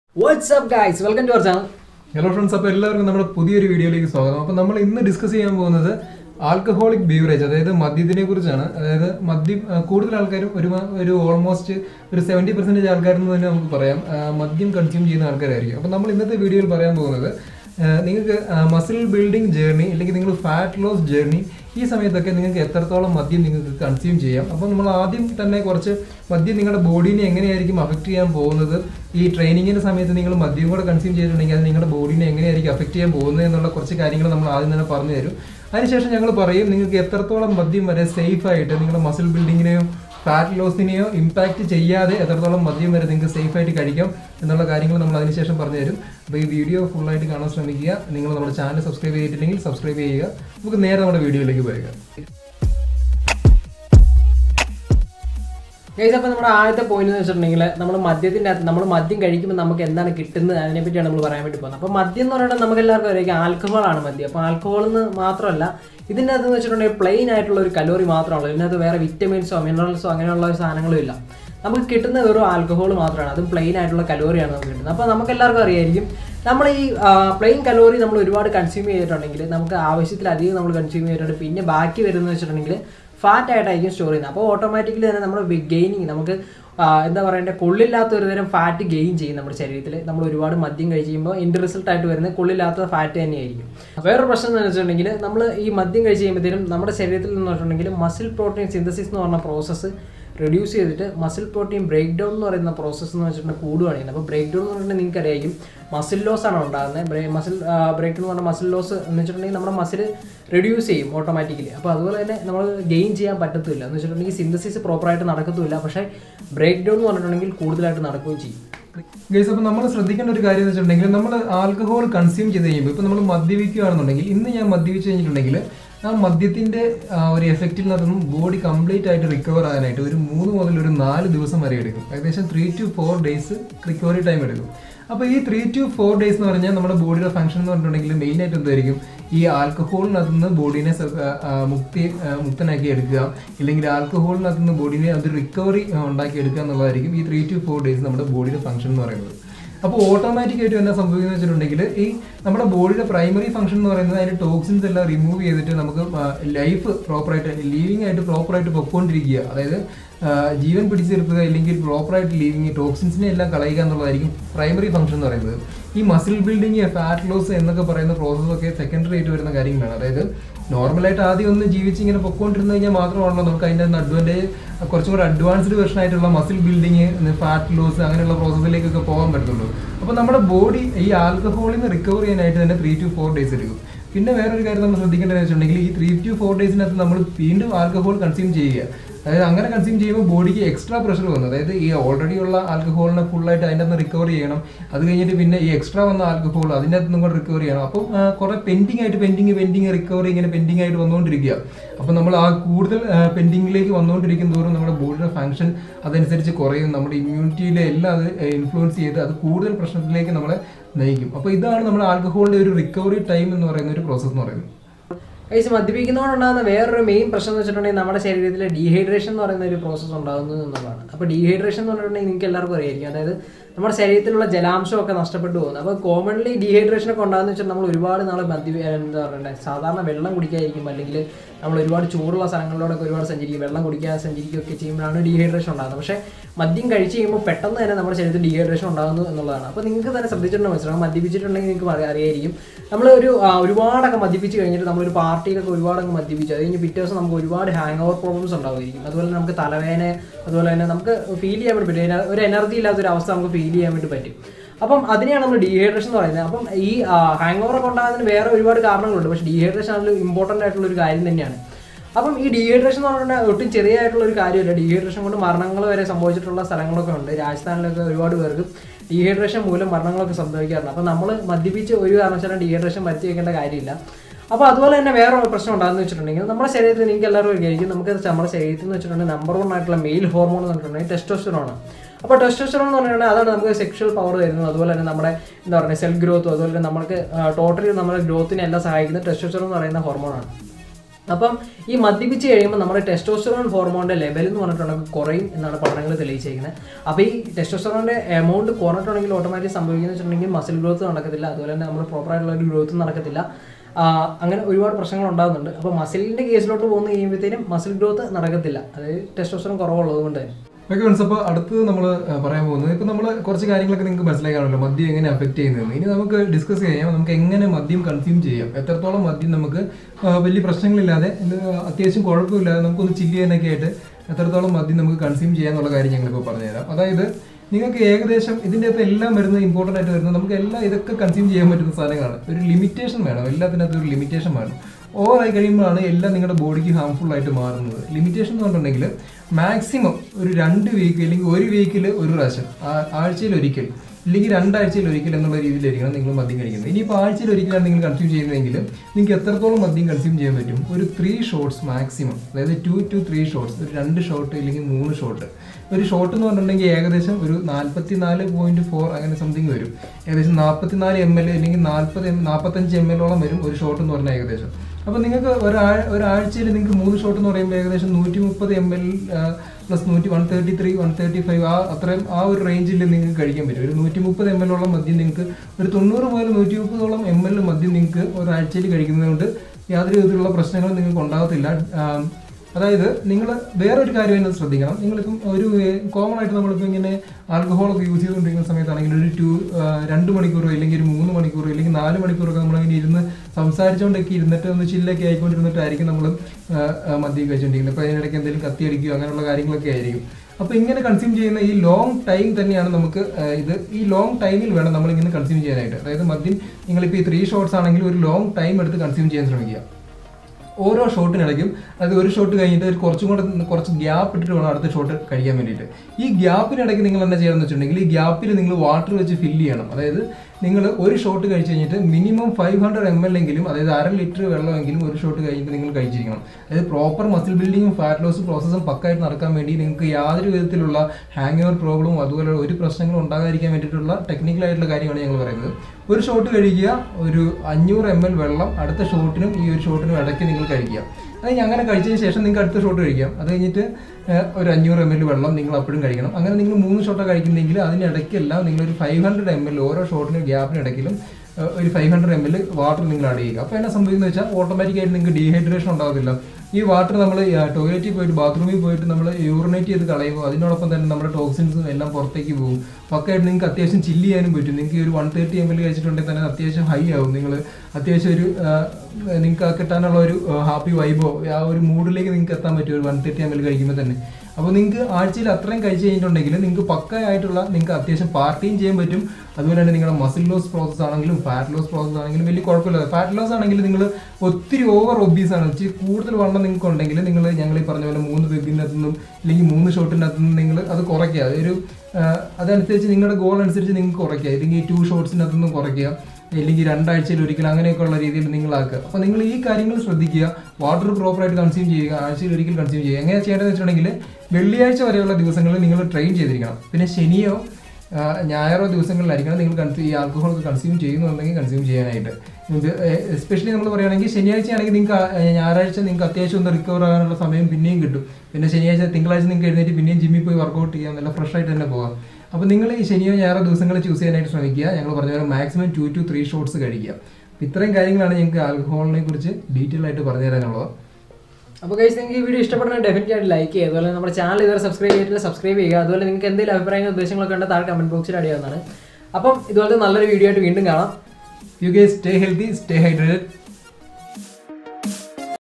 WhatsApp guys welcome to our channel hello friends അപ്പോൾ എല്ലാവർക്കും നമ്മുടെ പുതിയൊരു വീഡിയോയിലേക്ക് സ്വാഗതം അപ്പോൾ നമ്മൾ ഇന്ന് ഡിസ്കസ് ചെയ്യാൻ പോകുന്നത് ആൽക്കഹോളിക് ബീവറേജ് അതായത് മദ്യത്തിനെ കുറിച്ചാണ് അതായത് മദ്യം ആ, കൂടുതൽ ആൾക്കാരും ഒരു മ- ഒരു ഓൾമോസ്റ്റ് ഒരു സെവൻറ്റി പെർസെൻറ്റേജ് ആൾക്കാരെന്ന് തന്നെ നമുക്ക് പറയാം ആ, മദ്യം കൺസ്യൂം ചെയ്യുന്ന ആൾക്കാരായിരിക്കും അപ്പോൾ നമ്മൾ ഇന്നത്തെ വീഡിയോയിൽ പറയാൻ പോകുന്നത് ആ, നിങ്ങൾക്ക് മസിൽ ബിൽഡിംഗ് ജേർണി അല്ലെങ്കിൽ നിങ്ങൾ ഫാറ്റ് ലോസ് ജേർണി ഈ സമയത്തൊക്കെ നിങ്ങൾക്ക് എത്രത്തോളം മദ്യം നിങ്ങൾക്ക് കൺസ്യൂം ചെയ്യാം അപ്പോൾ നമ്മൾ ആദ്യം തന്നെ കുറച്ച് മദ്യം നിങ്ങളുടെ ബോഡീനെ എങ്ങനെയായിരിക്കും അഫക്റ്റ് ചെയ്യാൻ പോകുന്നത് ഈ ട്രെയിനിങ്ങിന്റെ സമയത്ത് നിങ്ങൾ മദ്യം കൂടെ കൺസ്യൂം ചെയ്തിട്ടുണ്ടെങ്കിൽ അത് നിങ്ങളുടെ ബോഡീനെ എങ്ങനെയായിരിക്കും അഫക്റ്റ് ചെയ്യാൻ പോകുന്നത് എന്നുള്ള കുറച്ച് കാര്യങ്ങൾ നമ്മൾ ആദ്യം തന്നെ പറഞ്ഞു തരും അതിനുശേഷം ഞങ്ങൾ പറയും നിങ്ങൾക്ക് എത്രത്തോളം മദ്യം വരെ സേഫ് ആയിട്ട് നിങ്ങളുടെ മസിൽ ബിൽഡിങ്ങിനെയോ ഫാറ്റ് ലോസിനെയോ ഇമ്പാക്റ്റ് ചെയ്യാതെ എത്രത്തോളം മദ്യം വരെ നിങ്ങൾക്ക് സേഫ് ആയിട്ട് കഴിക്കാം എന്നുള്ള കാര്യങ്ങൾ നമ്മൾ അതിനുശേഷം പറഞ്ഞു തരും അപ്പോൾ ഈ വീഡിയോ ഫുള്ളായിട്ട് കാണാൻ ശ്രമിക്കുക നിങ്ങൾ നമ്മുടെ ചാനൽ സബ്സ്ക്രൈബ് ചെയ്തിട്ടില്ലെങ്കിൽ സബ്സ്ക്രൈബ് ചെയ്യുക നമുക്ക് നേരെ നമ്മുടെ വീഡിയോയിലേക്ക് വരിക ഗൈസ് അപ്പോൾ നമ്മുടെ ആദ്യത്തെ പോയിന്റ് എന്ന് വെച്ചിട്ടുണ്ടെങ്കിൽ നമ്മൾ മദ്യത്തിൻ്റെ അകത്ത് നമ്മൾ മദ്യം കഴിക്കുമ്പോൾ നമുക്ക് എന്താണ് കിട്ടുന്നത് അതിനെ പറ്റിയാണ് നമ്മൾ പറയാൻ വേണ്ടി പോകുന്നത് അപ്പോൾ മദ്യം എന്ന് പറയുന്നത് നമുക്ക് എല്ലാവർക്കും അറിയാം ആൽക്കഹോൾ ആണ് മദ്യം അപ്പോൾ ആൽക്കഹോൾ എന്ന് മാത്രമല്ല ഇതിൻ്റെ അകത്ത് എന്ന് വെച്ചിട്ടുണ്ടെങ്കിൽ പ്ലെയിൻ ആയിട്ടുള്ള ഒരു കലോറി മാത്രമുള്ളൂ ഇതിനകത്ത് വേറെ വിറ്റമിൻസോ മിനറൽസോ അങ്ങനെയുള്ള സാധനങ്ങളും ഇല്ല നമുക്ക് കിട്ടുന്ന വെറും ആൽക്കഹോൾ മാത്രമാണ് അതും പ്ലെയിൻ ആയിട്ടുള്ള കലോറിയാണ് നമുക്ക് കിട്ടുന്നത് അപ്പോൾ നമുക്ക് എല്ലാവർക്കും അറിയായിരിക്കും നമ്മൾ ഈ പ്ലെയിൻ കലോറി നമ്മൾ ഒരുപാട് കൺസ്യൂം ചെയ്തിട്ടുണ്ടെങ്കിൽ നമുക്ക് ആവശ്യത്തിലധികം നമ്മൾ കൺസ്യൂം ചെയ്തിട്ടുണ്ടെങ്കിൽ പിന്നെ ബാക്കി വരുന്നത് വെച്ചിട്ടുണ്ടെങ്കിൽ ഫാറ്റ് ആയിട്ടായിരിക്കും സ്റ്റോർ ചെയ്യുന്നത് അപ്പോൾ ഓട്ടോമാറ്റിക്കലി തന്നെ നമ്മുടെ ഗെയിനിങ് നമുക്ക് ആ, എന്താ പറയണ്ടേ കൊള്ളില്ലാത്ത ഒരു തരം ഫാറ്റ് ഗെയിൻ ചെയ്യും നമ്മുടെ ശരീരത്തിൽ നമ്മൾ ഒരുപാട് മദ്യം കഴിച്ച് കഴിയുമ്പോൾ എൻ്റെ റിസൾട്ട് ആയിട്ട് വരുന്നത് കൊള്ളില്ലാത്ത ഫാറ്റ് തന്നെയായിരിക്കും വേറൊരു പ്രശ്നം എന്ന് വെച്ചിട്ടുണ്ടെങ്കിൽ നമ്മൾ ഈ മദ്യം കഴിച്ച് കഴിയുമ്പോഴത്തേനും നമ്മുടെ ശരീരത്തിൽ എന്ന് പറഞ്ഞിട്ടുണ്ടെങ്കിൽ മസിൽ പ്രോട്ടീൻ സിന്തസിസ് എന്ന് പറഞ്ഞ പ്രോസസ്സ് റെഡ്യൂസ് ചെയ്തിട്ട് മസിൽ പ്രോട്ടീൻ ബ്രേക്ക് ഡൗൺ എന്ന് പറയുന്ന പ്രോസസ്സ് എന്ന് വെച്ചിട്ടുണ്ടെങ്കിൽ കൂടുകയാണ് ചെയ്യുന്നത് അപ്പോൾ ബ്രേക്ക് ഡൗൺ എന്ന് പറഞ്ഞിട്ടുണ്ടെങ്കിൽ നിങ്ങൾക്ക് അറിയായിരിക്കും മസിൽ ലോസ് ആണ് ഉണ്ടാകുന്നത് മസിൽ ബ്രേക്ക് ഡൗൺ എന്ന് പറഞ്ഞാൽ മസിൽ ലോസ് എന്ന് വെച്ചിട്ടുണ്ടെങ്കിൽ നമ്മുടെ മസിൽ റെഡ്യൂസ് ചെയ്യും ഓട്ടോമാറ്റിക്കലി അപ്പോൾ അതുപോലെ തന്നെ നമ്മൾ ഗെയിൻ ചെയ്യാൻ പറ്റത്തില്ല എന്ന് വെച്ചിട്ടുണ്ടെങ്കിൽ സിന്തസിസ് പ്രോപ്പറായിട്ട് നടക്കത്തുമില്ല പക്ഷേ ബ്രേക്ക് ഡൗൺ എന്ന് പറഞ്ഞിട്ടുണ്ടെങ്കിൽ കൂടുതലായിട്ട് നടക്കുകയും ചെയ്യും ഗൈസ് അപ്പോൾ നമ്മൾ ശ്രദ്ധിക്കേണ്ട ഒരു കാര്യം എന്ന് വെച്ചിട്ടുണ്ടെങ്കിൽ നമ്മൾ ആൽക്കഹോൾ കൺസ്യൂം ചെയ്ത് കഴിയുമ്പോൾ ഇപ്പോൾ നമ്മൾ മദ്യപിക്കുകയാണെന്നുണ്ടെങ്കിൽ ഇന്ന് ഞാൻ മദ്യപിച്ച് കഴിഞ്ഞിട്ടുണ്ടെങ്കിൽ ആ മദ്യത്തിന്റെ ആ, ഒരു എഫക്റ്റിൽ നിന്നും ബോഡി കംപ്ലീറ്റ് ആയിട്ട് റിക്കവർ ആകാനായിട്ട് ഒരു മൂന്ന് മുതൽ ഒരു നാല് ദിവസം വരെ എടുക്കും ഏകദേശം three to four days recovery time എടുക്കും അപ്പോൾ ഈ ത്രീ ടു ഫോർ ഡേയ്സ് എന്ന് പറഞ്ഞാൽ നമ്മുടെ ബോഡിയുടെ ഫംഗ്ഷൻ എന്ന് പറഞ്ഞിട്ടുണ്ടെങ്കിൽ മെയിൻ ആയിട്ട് എന്തായിരിക്കും ഈ ആൽക്കഹോളിനകത്ത് നിന്ന് ബോഡീനെ സ- ആ, ആ, മുക്തി ആ, മുക്തനാക്കി എടുക്കുക ഇല്ലെങ്കിൽ ആൽക്കഹോളിനകത്ത് നിന്ന് ബോഡീനെ അത് റിക്കവറി ഉണ്ടാക്കി എടുക്കുക എന്നുള്ളതായിരിക്കും ഈ ത്രീ ടു ഫോർ ഡേയ്സ് നമ്മുടെ ബോഡിയുടെ ഫംഗ്ഷൻ എന്ന് പറയുന്നത് അപ്പോൾ ഓട്ടോമാറ്റിക് ആയിട്ട് എന്നാ സംഭവിക്കുന്നത് വെച്ചിട്ടുണ്ടെങ്കിൽ ഈ നമ്മുടെ ബോഡിയുടെ പ്രൈമറി ഫംഗ്ഷൻ എന്ന് പറയുന്നത് അതിന്റെ ടോക്സിൻസ് എല്ലാം റിമൂവ് ചെയ്തിട്ട് നമുക്ക് ലൈഫ് പ്രോപ്പറായിട്ട് ലീവിങ് ആയിട്ട് പ്രോപ്പറായിട്ട് പൊക്കോണ്ടിരിക്കുക അതായത് ആ, ജീവൻ പിടിച്ചു നിർത്തുക ഇല്ലെങ്കിൽ പ്രോപ്പറായിട്ട് ലീവിങ് ടോക്സിൻസിനെ എല്ലാം കളയുക എന്നുള്ളതായിരിക്കും പ്രൈമറി ഫംഗ്ഷൻ എന്ന് പറയുന്നത് ഈ മസിൽ ബിൽഡിങ് ഫാറ്റ് ലോസ് എന്നൊക്കെ പറയുന്ന പ്രോസസ്സൊക്കെ സെക്കൻഡറി ആയിട്ട് വരുന്ന കാര്യങ്ങളാണ് അതായത് നോർമലായിട്ട് ആദ്യം ഒന്ന് ജീവിച്ച് ഇങ്ങനെ പൊക്കോണ്ടിരുന്നു കഴിഞ്ഞാൽ മാത്രമാണല്ലോ നമുക്ക് അതിൻ്റെ അഡ്വാൻറ്റേജ് കുറച്ചും കൂടെ അഡ്വാൻസ്ഡ് വെർഷൻ ആയിട്ടുള്ള മസിൽ ബിൽഡിങ് ഫാറ്റ് ലോസ് അങ്ങനെയുള്ള പ്രോസസ്സിലേക്കൊക്കെ പോകാൻ പറ്റുള്ളൂ അപ്പോൾ നമ്മുടെ ബോഡി ഈ ആൽക്കഹോളിൽ നിന്ന് റിക്കവർ ചെയ്യാനായിട്ട് തന്നെ ത്രീ ടു ഫോർ ഡേയ്സ് എടുക്കും പിന്നെ വേറൊരു കാര്യം നമ്മൾ ശ്രദ്ധിക്കേണ്ടത് വെച്ചിട്ടുണ്ടെങ്കിൽ ഈ ത്രീ ടു ഫോർ ഡേയ്സിനകത്ത് നമ്മൾ വീണ്ടും ആൽക്കഹോൾ കൺസ്യൂം ചെയ്യുക അതായത് അങ്ങനെ കൺസ്യൂം ചെയ്യുമ്പോൾ ബോഡിക്ക് എക്സ്ട്രാ പ്രഷർ വന്നു അതായത് ഈ ഓൾറെഡി ഉള്ള ആൽക്കഹോളിനെ ഫുള്ളായിട്ട് അതിൻ്റെ അകത്ത് റിക്കവർ ചെയ്യണം അത് കഴിഞ്ഞിട്ട് പിന്നെ ഈ എക്സ്ട്രാ വന്ന ആൽക്കഹോൾ അതിൻ്റെ അകത്ത് നിന്നും കൂടെ റിക്കവർ ചെയ്യണം അപ്പം ആ, കുറെ പെൻഡിങ് ആയിട്ട് പെൻഡിങ് പെൻഡിങ് റിക്കവറി ഇങ്ങനെ പെൻഡിങ് ആയിട്ട് വന്നുകൊണ്ടിരിക്കുക അപ്പം നമ്മൾ ആ കൂടുതൽ പെൻഡിങ്ങിലേക്ക് വന്നുകൊണ്ടിരിക്കും തോറും നമ്മുടെ ബോഡിയുടെ ഫംഗ്ഷൻ അതനുസരിച്ച് കുറയും നമ്മുടെ ഇമ്മ്യൂണിറ്റിയിലെ എല്ലാം അത് ഇൻഫ്ലുവൻസ് ചെയ്ത് അത് കൂടുതൽ പ്രശ്നത്തിലേക്ക് നമ്മളെ നയിക്കും അപ്പോൾ ഇതാണ് നമ്മുടെ ആൽക്കഹോളിൻ്റെ ഒരു റിക്കവറി ടൈം എന്ന് പറയുന്ന ഒരു പ്രോസസ്സ് എന്ന് പറയുന്നത് കഴിച്ച് മദ്യപിക്കുന്നതുകൊണ്ടുണ്ടാകുന്ന വേറൊരു മെയിൻ പ്രശ്നം എന്ന് വെച്ചിട്ടുണ്ടെങ്കിൽ നമ്മുടെ ശരീരത്തിൽ ഡീഹൈഡ്രേഷൻ എന്ന് പറയുന്ന ഒരു പ്രോസസ്സ് ഉണ്ടാകുന്നു എന്നുള്ളതാണ് അപ്പോൾ ഡീഹൈഡ്രേഷൻ എന്ന് പറഞ്ഞിട്ടുണ്ടെങ്കിൽ നിങ്ങൾക്ക് എല്ലാവർക്കും അറിയായിരിക്കും അതായത് നമ്മുടെ ശരീരത്തിലുള്ള ജലാംശമൊക്കെ നഷ്ടപ്പെട്ടു പോകുന്നു അപ്പോൾ കോമൺലി ഡീഹൈഡ്രേഷൻ ഒക്കെ ഉണ്ടാകുന്ന വെച്ചാൽ നമ്മൾ ഒരുപാട് നാൾ മദ്യ എന്താ പറയണ്ടേ സാധാരണ വെള്ളം കുടിക്കാതിരിക്കും അല്ലെങ്കിൽ നമ്മൾ ഒരുപാട് ചൂടുള്ള സ്ഥലങ്ങളിലൂടെയൊക്കെ ഒരുപാട് സഞ്ചരിക്കും വെള്ളം കുടിക്കാതെ സഞ്ചരിക്കുകയൊക്കെ ചെയ്യുമ്പോഴാണ് ഡീഹൈഡ്രേഷൻ ഉണ്ടാകുന്നത് പക്ഷേ മദ്യം കഴിച്ച് കഴിയുമ്പോൾ പെട്ടെന്ന് തന്നെ നമ്മുടെ ശരീരത്തിൽ ഡീഹൈഡ്രേഷൻ ഉണ്ടാകുന്നു എന്നുള്ളതാണ് അപ്പോൾ നിങ്ങൾക്ക് തന്നെ ശ്രദ്ധിച്ചിട്ടുണ്ടോ മനസ്സിലാവും മദ്യപിച്ചിട്ടുണ്ടെങ്കിൽ നിങ്ങൾക്ക് അറിയാം- അറിയായിരിക്കും നമ്മൾ ഒരു ആ, ഒരുപാടൊക്കെ മദ്യപിച്ച് കഴിഞ്ഞിട്ട് നമ്മളൊരു പാർട്ടിയിലൊക്കെ ഒരുപാടൊക്കെ മദ്യപിച്ചു അത് കഴിഞ്ഞ് പിറ്റേ ദിവസം നമുക്ക് ഒരുപാട് ഹാങ് ഓവർ പ്രോബ്ലംസ് ഉണ്ടാവുമായിരിക്കും അതുപോലെ തന്നെ നമുക്ക് തലവേദന അതുപോലെ തന്നെ നമുക്ക് ഫീൽ ചെയ്യാൻ വേണ്ടി പറ്റും എന- ഒരു എനർജി ഇല്ലാത്ത ഒരു അവസ്ഥ നമുക്ക് ഫീൽ ചെയ്യാൻ വേണ്ടി പറ്റും അപ്പം അതിനെയാണ് നമ്മൾ ഡീഹൈഡ്രേഷൻ എന്ന് പറയുന്നത് അപ്പം ഈ ഹാങ് ഓവർ ഒക്കെ ഉണ്ടാകുന്നതിന് വേറെ ഒരുപാട് കാരണങ്ങളുണ്ട് പക്ഷേ ഡീഹൈഡ്രേഷൻ അതിൽ ഇമ്പോർട്ടൻ്റ് ആയിട്ടുള്ള ഒരു കാര്യം തന്നെയാണ് അപ്പം ഈ ഡീഹൈഡ്രേഷൻ എന്ന് പറഞ്ഞാൽ ഒട്ടും ചെറിയായിട്ടുള്ള ഒരു കാര്യമല്ല ഡീഹൈഡ്രേഷൻ കൊണ്ട് മരണങ്ങൾ വരെ സംഭവിച്ചിട്ടുള്ള സ്ഥലങ്ങളൊക്കെ ഉണ്ട് രാജസ്ഥാനിലൊക്കെ ഒരുപാട് പേർക്ക് ഡീഹൈഡ്രേഷൻ മൂലം മരണങ്ങളൊക്കെ സംഭവിക്കാറുണ്ട് അപ്പം നമ്മൾ മദ്യപിച്ച് ഒരു കാരണവശാലും ഡീഹൈഡ്രേഷൻ വരുത്തി വെക്കേണ്ട കാര്യമില്ല അപ്പോൾ അതുപോലെ തന്നെ വേറെ ഒരു പ്രശ്നം ഉണ്ടാകുന്ന വെച്ചിട്ടുണ്ടെങ്കിൽ നമ്മുടെ ശരീരത്തിൽ നിങ്ങൾക്ക് എല്ലാവരും അറിയായിരിക്കും നമുക്ക് നമ്മുടെ ശരീരത്തിൽ എന്ന് വെച്ചിട്ടുണ്ടെങ്കിൽ നമ്പർ വൺ ആയിട്ടുള്ള മെയിൽ ഹോർമോൺ എന്ന് പറഞ്ഞിട്ടുണ്ടെങ്കിൽ ടെസ്റ്റോസ്റ്ററോൺ അപ്പോൾ ടെസ്റ്റോസ്റ്ററോൺ എന്ന് പറഞ്ഞാൽ അതാണ് നമുക്ക് സെക്ഷൽ പവർ തരുന്നത് അതുപോലെ തന്നെ നമ്മുടെ എന്താ പറയുക സെൽ ഗ്രോത്തും അതുപോലെ തന്നെ നമുക്ക് ടോട്ടലി നമ്മുടെ ഗ്രോത്തിനെ എല്ലാം സഹായിക്കുന്ന ടെസ്റ്റോസ്റ്ററോൺ എന്ന് പറയുന്ന ഹോർമോണാണ് അപ്പം ഈ മദ്യപിച്ച് കഴിയുമ്പോൾ നമ്മുടെ ടെസ്റ്റോസ്റ്ററോൺ ഹോർമോണിന്റെ ലെവൽ എന്ന് പറഞ്ഞിട്ടുണ്ടെങ്കിൽ കുറയും എന്നാണ് പഠനങ്ങൾ തെളിയിച്ചിരിക്കുന്നത് അപ്പോൾ ഈ ടെസ്റ്റോസ്റ്ററോണിന്റെ എമൗണ്ട് കുറഞ്ഞിട്ടുണ്ടെങ്കിൽ ഓട്ടോമാറ്റിക് സംഭവിക്കുന്നത് വെച്ചിട്ടുണ്ടെങ്കിൽ മസിൽ ഗ്രോത്ത് നടക്കത്തില്ല അതുപോലെ തന്നെ നമ്മൾ പ്രോപ്പർ ആയിട്ടുള്ള ഒരു ഗ്രോത്ത് നടക്കത്തില്ല ആ, അങ്ങനെ ഒരുപാട് പ്രശ്നങ്ങൾ ഉണ്ടാകുന്നുണ്ട് അപ്പോൾ മസിലിന്റെ കേസിലോട്ട് പോകുന്ന കഴിയുമ്പോഴത്തേനും മസിൽ ഗ്രോത്ത് നടക്കത്തില്ല അതായത് ടെസ്റ്റോസ്റ്ററോൺ കുറവുള്ളത് കൊണ്ട് തന്നെ ഓക്കെ ഫ്രണ്ട്സ് അപ്പോൾ അടുത്തത് നമ്മൾ പറയാൻ പോകുന്നത് ഇപ്പോൾ നമ്മൾ കുറച്ച് കാര്യങ്ങളൊക്കെ നിങ്ങൾക്ക് മനസ്സിലാക്കാണല്ലോ മദ്യം എങ്ങനെ അഫക്റ്റ് ചെയ്യുന്നതെന്ന് ഇനി നമുക്ക് ഡിസ്കസ് ചെയ്യാം നമുക്ക് എങ്ങനെ മദ്യം കൺസ്യൂം ചെയ്യാം എത്രത്തോളം മദ്യം നമുക്ക് ആ, വലിയ പ്രശ്നങ്ങളില്ലാതെ ഇത് അത്യാവശ്യം കുഴപ്പമില്ലാതെ നമുക്കൊന്ന് ചില്ല് ചെയ്യാനൊക്കെ ആയിട്ട് എത്രത്തോളം മദ്യം നമുക്ക് കൺസ്യൂം ചെയ്യാന്നുള്ള കാര്യം ഞങ്ങളിപ്പോൾ പറഞ്ഞുതരാം അതായത് നിങ്ങൾക്ക് ഏകദേശം ഇതിൻ്റെ അകത്ത് എല്ലാം വരുന്നത് ഇമ്പോർട്ടൻ്റ് ആയിട്ട് വരുന്നത് നമുക്ക് എല്ലാം ഇതൊക്കെ കൺസ്യൂം ചെയ്യാൻ പറ്റുന്ന സാധനങ്ങളാണ് ഒരു ലിമിറ്റേഷൻ വേണം എല്ലാത്തിനകത്ത് ഒരു ലിമിറ്റേഷൻ വേണം ഓവറായി കഴിയുമ്പോഴാണ് എല്ലാം നിങ്ങളുടെ ബോഡിക്ക് ഹാംഫുൾ ആയിട്ട് മാറുന്നത് ലിമിറ്റേഷൻ എന്ന് പറഞ്ഞിട്ടുണ്ടെങ്കിൽ മാക്സിമം ഒരു രണ്ട് വീക്ക് അല്ലെങ്കിൽ ഒരു വീക്കിൽ ഒരു പ്രാവശ്യം ആ- ആഴ്ചയിൽ ഒരിക്കൽ ഇല്ലെങ്കിൽ രണ്ടാഴ്ചയിൽ ഒരിക്കൽ എന്നുള്ള രീതിയിലായിരിക്കണം നിങ്ങൾ മദ്യം കഴിക്കുന്നത് ഇനിയിപ്പോൾ ആഴ്ചയിൽ ഒരിക്കലാണ് നിങ്ങൾ കൺസ്യൂം ചെയ്യുന്നതെങ്കിൽ നിങ്ങൾക്ക് എത്രത്തോളം മദ്യം കൺസ്യൂം ചെയ്യാൻ പറ്റും ഒരു ത്രീ ഷോട്ട്സ് മാക്സിമം അതായത് ടു ടു ത്രീ ഷോട്ട്സ് ഒരു രണ്ട് ഷോട്ട് ഇല്ലെങ്കിൽ മൂന്ന് ഷോട്ട് ഒരു ഷോട്ട് എന്ന് പറഞ്ഞിട്ടുണ്ടെങ്കിൽ ഏകദേശം ഒരു നാൽപ്പത്തി നാല് പോയിന്റ് ഫോർ അങ്ങനെ സംതിങ് വരും ഏകദേശം നാൽപ്പത്തിനാല് എം എൽ അല്ലെങ്കിൽ നാൽപ്പത് നാൽപ്പത്തഞ്ച് എം എല്ലോളം വരും ഒരു ഷോട്ട് എന്ന് പറഞ്ഞാൽ ഏകദേശം അപ്പോൾ നിങ്ങൾക്ക് ഒരാ ഒരാഴ്ചയിൽ നിങ്ങൾക്ക് മൂന്ന് ഷോട്ട് എന്ന് പറയുമ്പോൾ ഏകദേശം നൂറ്റി മുപ്പത് എം എൽ പ്ലസ് നൂറ്റി one thirty three one thirty five ആ അത്രയും ആ ഒരു റേഞ്ചിൽ നിങ്ങൾക്ക് കഴിക്കാൻ പറ്റും ഒരു നൂറ്റി മുപ്പത് എം എല്ലോളം മദ്യം നിങ്ങൾക്ക് ഒരു തൊണ്ണൂറ് മുതൽ നൂറ്റി മുപ്പതോളം എം എൽ മദ്യം നിങ്ങൾക്ക് ഒരാഴ്ചയിൽ കഴിക്കുന്നത് കൊണ്ട് യാതൊരു വിധത്തിലുള്ള പ്രശ്നങ്ങളും നിങ്ങൾക്ക് ഉണ്ടാകത്തില്ല ആം, അതായത് നിങ്ങൾ വേറൊരു കാര്യം എന്നെ ശ്രദ്ധിക്കണം നിങ്ങളിപ്പം ഒരു കോമൺ ആയിട്ട് നമ്മളിപ്പോൾ ഇങ്ങനെ ആൽക്കഹോൾ ഒക്കെ യൂസ് ചെയ്തുകൊണ്ടിരിക്കുന്ന സമയത്താണെങ്കിൽ ഒരു ടു രണ്ട് മണിക്കൂറോ അല്ലെങ്കിൽ ഒരു മൂന്ന് മണിക്കൂറോ അല്ലെങ്കിൽ നാല് മണിക്കൂറൊക്കെ നമ്മളിങ്ങനെ ഇരുന്ന് സംസാരിച്ചുകൊണ്ടൊക്കെ ഇരുന്നിട്ട് ഒന്ന് ചില്ലൊക്കെ ആയിക്കൊണ്ടിരുന്നിട്ടായിരിക്കും നമ്മൾ മദ്യം കഴിച്ചുകൊണ്ടിരിക്കുന്നത് അപ്പോൾ അതിനിടയ്ക്ക് എന്തെങ്കിലും കത്തി അടിക്കുകയോ അങ്ങനെയുള്ള കാര്യങ്ങളൊക്കെ ആയിരിക്കും അപ്പോൾ ഇങ്ങനെ കൺസ്യൂം ചെയ്യുന്ന ഈ ലോങ് ടൈം തന്നെയാണ് നമുക്ക് ആ, ഇത് ഈ ലോങ് ടൈമിൽ വേണം നമ്മൾ ഇങ്ങനെ കൺസ്യൂം ചെയ്യാനായിട്ട് അതായത് മദ്യം നിങ്ങളിപ്പോൾ ഈ ത്രീ ഷോട്ട്സ് ആണെങ്കിൽ ഒരു ലോങ് ടൈം എടുത്ത് കൺസ്യൂം ചെയ്യാൻ ശ്രമിക്കുക ഓരോ ഷോട്ടിനിടയ്ക്കും അത് ഒരു ഷോട്ട് കഴിഞ്ഞിട്ട് ഒരു കുറച്ചും കൂടെ കുറച്ച് ഗ്യാപ്പ് ഇട്ടിട്ട് വേണം അടുത്ത ഷോട്ട് കഴിക്കാൻ വേണ്ടിയിട്ട് ഈ ഗ്യാപ്പിനിടയ്ക്ക് നിങ്ങൾ എന്താ ചെയ്യണമെന്ന് വെച്ചിട്ടുണ്ടെങ്കിൽ ഈ ഗ്യാപ്പിൽ നിങ്ങൾ വാട്ടർ വെച്ച് ഫില്ല് ചെയ്യണം അതായത് നിങ്ങൾ ഒരു ഷോട്ട് കഴിച്ച് കഴിഞ്ഞിട്ട് minimum five hundred M L എങ്കിലും അതായത് അര ലിറ്റർ വെള്ളമെങ്കിലും ഒരു ഷോട്ട് കഴിഞ്ഞിട്ട് നിങ്ങൾ കഴിച്ചിരിക്കണം അതായത് പ്രോപ്പർ മസിൽ ബിൽഡിങ്ങും ഫാറ്റ് ലോസ് പ്രോസസ്സും പക്കായിട്ട് നടക്കാൻ വേണ്ടി നിങ്ങൾക്ക് യാതൊരു വിധത്തിലുള്ള ഹാങ് ഓവർ പ്രോബ്ലവും അതുപോലെ ഒരു പ്രശ്നങ്ങളും ഉണ്ടാകാതിരിക്കാൻ വേണ്ടിയിട്ടുള്ള ടെക്നിക്കൽ ആയിട്ടുള്ള കാര്യമാണ് ഞങ്ങൾ പറയുന്നത് ഒരു ഷോട്ട് കഴിക്കുക ഒരു അഞ്ഞൂറ് എം എൽ വെള്ളം അടുത്ത ഷോട്ടിനും ഈ ഒരു ഷോട്ടിനും ഇടയ്ക്ക് നിങ്ങൾ കഴിക്കുക അത് കഴിഞ്ഞ് അങ്ങനെ കഴിച്ചതിന് ശേഷം നിങ്ങൾക്ക് അടുത്ത ഷോട്ട് കഴിക്കാം അത് കഴിഞ്ഞിട്ട് ഏഹ്, ഒരു അഞ്ഞൂറ് എം എൽ വെള്ളം നിങ്ങൾ അപ്പോഴും കഴിക്കണം അങ്ങനെ നിങ്ങൾ മൂന്ന് ഷോട്ടാണ് കഴിക്കുന്നെങ്കിൽ അതിനിടയ്ക്കെല്ലാം നിങ്ങൾ ഒരു ഫൈവ് ഹൺഡ്രഡ് എം എൽ ഓരോ ഷോട്ടിനും ഗ്യാപ്പിനിടയ്ക്കിലും ഏഹ്, ഒരു five hundred M L water നിങ്ങൾ ആഡ് ചെയ്യുക അപ്പോൾ എന്നാ സംഭവിക്കുന്നത് വെച്ചാൽ ഓട്ടോമാറ്റിക്കായിട്ട് നിങ്ങൾക്ക് ഡീഹൈഡ്രേഷൻ ഉണ്ടാകത്തില്ല ഈ വാട്ടർ നമ്മൾ ടോയ്ലറ്റിൽ പോയിട്ട് ബാത്റൂമിൽ പോയിട്ട് നമ്മൾ യൂറിനേറ്റ് ചെയ്ത് കളയുമ്പോൾ അതിനോടൊപ്പം തന്നെ നമ്മുടെ ടോക്സിൻസും എല്ലാം പുറത്തേക്ക് പോകും പക്കായിട്ട് നിങ്ങൾക്ക് അത്യാവശ്യം ചില്ല് ചെയ്യാനും പറ്റും നിങ്ങൾക്ക് ഈ ഒരു വൺ തേർട്ടി എം എൽ കഴിച്ചിട്ടുണ്ടെങ്കിൽ തന്നെ അത്യാവശ്യം ഹൈ ആവും നിങ്ങൾ അത്യാവശ്യം ഒരു നിങ്ങൾക്ക് ആ കിട്ടാനുള്ള ഒരു ഹാപ്പി വൈബോ ആ ഒരു മൂഡിലേക്ക് നിങ്ങൾക്ക് എത്താൻ പറ്റും ഒരു വൺ തേർട്ടി എം എൽ കഴിക്കുമ്പോൾ തന്നെ അപ്പോൾ നിങ്ങൾക്ക് ആഴ്ചയിൽ അത്രയും കഴിച്ച് കഴിഞ്ഞിട്ടുണ്ടെങ്കിൽ നിങ്ങൾക്ക് പക്കായിട്ടുള്ള നിങ്ങൾക്ക് അത്യാവശ്യം പാർട്ടിയും ചെയ്യാൻ പറ്റും അതുപോലെ തന്നെ നിങ്ങളുടെ മസിൽ ലോസ് പ്രോസസ് ആണെങ്കിലും ഫാറ്റ് ലോസ് പ്രോസസ് ആണെങ്കിലും വലിയ കുഴപ്പമില്ല ഫാറ്റ് ലോസ് ആണെങ്കിൽ നിങ്ങൾ ഒത്തിരി ഓവർ ഒബീസ് ആണ് ഇച്ചിരി കൂടുതൽ വണ്ണം നിങ്ങൾക്ക് ഉണ്ടെങ്കിൽ നിങ്ങൾ ഞങ്ങൾ ഈ പറഞ്ഞ പോലെ മൂന്ന് പെഗിനകത്തു നിന്നും അല്ലെങ്കിൽ മൂന്ന് ഷോട്ടിനകത്തു നിന്നും നിങ്ങൾ അത് കുറയ്ക്കുക ഒരു ആ, അതനുസരിച്ച് നിങ്ങളുടെ ഗോൾ അനുസരിച്ച് നിങ്ങൾക്ക് കുറയ്ക്കുക ഇല്ലെങ്കിൽ ടു ഷോട്ട്സിനകത്തു നിന്നും കുറയ്ക്കുക ഇല്ലെങ്കിൽ രണ്ടാഴ്ചയിൽ ഒരിക്കൽ അങ്ങനെയൊക്കെയുള്ള രീതിയിൽ നിങ്ങളാക്കുക അപ്പോൾ നിങ്ങൾ ഈ കാര്യങ്ങൾ ശ്രദ്ധിക്കുക വാട്ടർ പ്രോപ്പറായിട്ട് കൺസ്യൂം ചെയ്യുക ആഴ്ചയിൽ ഒരിക്കൽ കൺസ്യൂം ചെയ്യുക എങ്ങനെയാണ് ചെയ്യേണ്ടതെന്ന് വെച്ചിട്ടുണ്ടെങ്കിൽ വെള്ളിയാഴ്ച വരെയുള്ള ദിവസങ്ങളിൽ നിങ്ങൾ ട്രെയിൻ ചെയ്തിരിക്കണം പിന്നെ ശനിയോ ആ, ഞായറോ ദിവസങ്ങളിലായിരിക്കണം നിങ്ങൾ കൺസ്യൂം ഈ ആൽക്കഹോൾ ഒക്കെ കൺസ്യൂം ചെയ്യുന്നുണ്ടെങ്കിൽ കൺസ്യൂം ചെയ്യാനായിട്ട് എസ്പെഷ്യലി നമ്മൾ പറയുകയാണെങ്കിൽ ശനിയാഴ്ച ആണെങ്കിൽ നിങ്ങൾക്ക് ആ, ഏ, ഞായറാഴ്ച നിങ്ങൾക്ക് അത്യാവശ്യം ഒന്ന് റിക്കവർ ആകാനുള്ള സമയം പിന്നെയും കിട്ടും പിന്നെ ശനിയാഴ്ച തിങ്കളാഴ്ച നിങ്ങൾക്ക് എഴുന്നേറ്റ് പിന്നെയും ജിമ്മിൽ പോയി വർക്കൗട്ട് ചെയ്യാം നല്ല ഫ്രഷ് ആയിട്ട് തന്നെ പോകാം അപ്പോൾ നിങ്ങൾ ഈ ശനിയോ ഞായറോ ദിവസങ്ങൾ ചൂസ് ചെയ്യാനായിട്ട് ശ്രമിക്കുക ഞങ്ങൾ പറഞ്ഞ പോലെ maximum two to three shots കഴിക്കുക അപ്പോൾ ഇത്രയും കാര്യങ്ങളാണ് ഞങ്ങൾക്ക് ആൽക്കഹോളിനെ കുറിച്ച് ഡീറ്റെയിൽ ആയിട്ട് പറഞ്ഞു തരാനുള്ളത് അപ്പോൾ ഗൈസ് നിങ്ങൾക്ക് ഈ വീഡിയോ ഇഷ്ടപ്പെടുന്ന ഡെഫിനറ്റ് ആയിട്ട് ലൈക്ക് ചെയ്യുക അതുപോലെ നമ്മുടെ ചാനൽ ഇതുവരെ സബ്സ്ക്രൈബ് ചെയ്തിട്ടില്ല സബ്സ്ക്രൈബ് ചെയ്യുക അതുപോലെ നിങ്ങൾക്ക് എന്തെങ്കിലും അഭിപ്രായങ്ങൾ ഉദ്ദേശങ്ങളൊക്കെ ഉണ്ടെങ്കിൽ താഴെ കമന്റ് ബോക്സിൽ അടിയാവുന്നതാണ് അപ്പം ഇതുപോലത്തെ നല്ലൊരു വീഡിയോ ആയിട്ട് വീണ്ടും കാണാം you guys stay healthy stay hydrated